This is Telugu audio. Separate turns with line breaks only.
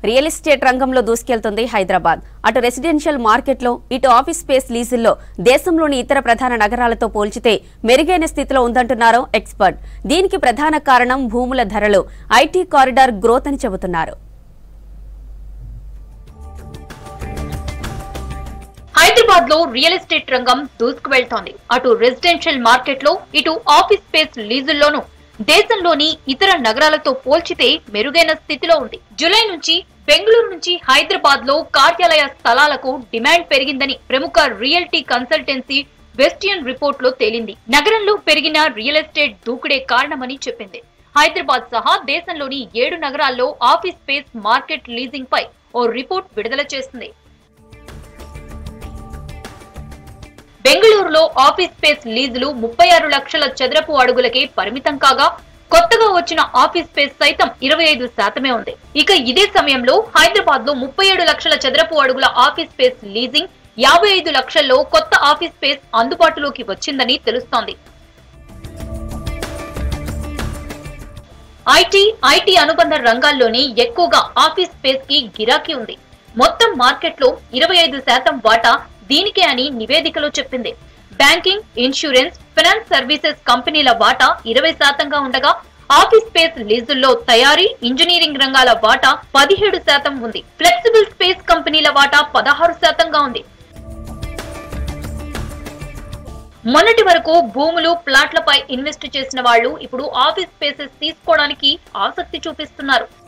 రియల్ ఎస్టేట్ రంగంలో దూసుకెళ్తుంది హైదరాబాద్ అటు రెసిడెన్షియల్ మార్కెట్లో ఇటు ఆఫీస్ స్పేస్ లీజుల్లో దేశంలోని ఇతర ప్రధాన నగరాలతో పోల్చితే మెరుగైన స్థితిలో ఉందంటున్నారు ఎక్స్పర్ట్ దీనికి ప్రధాన కారణం భూముల ధరలు ఐటీ కారిడార్ గ్రోత్ అని చెబుతున్నారు
హైదరాబాద్ లో రియల్ ఎస్టేట్ రంగం దూసుకు వెళ్తోంది అటు రెసిడెన్షియల్ మార్కెట్ లో ఇటు ఆఫీస్ స్పేస్ లీజుల్లోనూ దేశంలోని ఇతర నగరాలతో పోల్చితే మెరుగైన స్థితిలో ఉంది జూలై నుంచి బెంగళూరు నుంచి హైదరాబాద్ లో కార్యాలయ స్థలాలకు డిమాండ్ పెరిగిందని ప్రముఖ రియల్టీ కన్సల్టెన్సీ వెస్టియన్ రిపోర్ట్ లో తేలింది నగరంలో పెరిగిన రియల్ ఎస్టేట్ దూకుడే కారణమని చెప్పింది హైదరాబాద్ సహా దేశంలోని ఏడు నగరాల్లో ఆఫీస్ స్పేస్ మార్కెట్ లీజింగ్ పై ఓ రిపోర్ట్ విడుదల చేస్తుంది బెంగళూరులో ఆఫీస్ స్పేస్ లీజులు ముప్పై ఆరు లక్షల చదరపు అడుగులకే పరిమితం కాగా కొత్తగా వచ్చిన ఆఫీస్ స్పేస్ సైతం ఇరవై ఐదు శాతమే ఉంది ఇక ఇదే సమయంలో హైదరాబాద్ లో ముప్పై ఏడు లక్షల చదరపు అడుగుల ఆఫీస్ స్పేస్ లీజింగ్ యాభై ఐదు లక్షల్లో కొత్త ఆఫీస్ స్పేస్ అందుబాటులోకి వచ్చిందని తెలుస్తోంది ఐటీ ఐటీ అనుబంధ రంగాల్లోనే ఎక్కువగా ఆఫీస్ స్పేస్ కి గిరాకీ ఉంది మొత్తం మార్కెట్ లో ఇరవై ఐదు శాతం వాటా దీనికే అని నివేదికలో చెప్పింది బ్యాంకింగ్ ఇన్సూరెన్స్ ఫైనాన్స్ సర్వీసెస్ కంపెనీల వాటా ఇరవై శాతంగా ఉండగా ఆఫీస్ స్పేస్ లీజుల్లో తయారీ ఇంజనీరింగ్ రంగాల వాటా పదిహేడు శాతం ఉంది ఫ్లెక్సిబుల్ స్పేస్ కంపెనీల వాటా పదహారు శాతంగా ఉంది మొన్నటి వరకు భూములు ప్లాట్లపై ఇన్వెస్ట్ చేసిన వాళ్ళు ఇప్పుడు ఆఫీస్ స్పేసెస్ తీసుకోవడానికి ఆసక్తి చూపిస్తున్నారు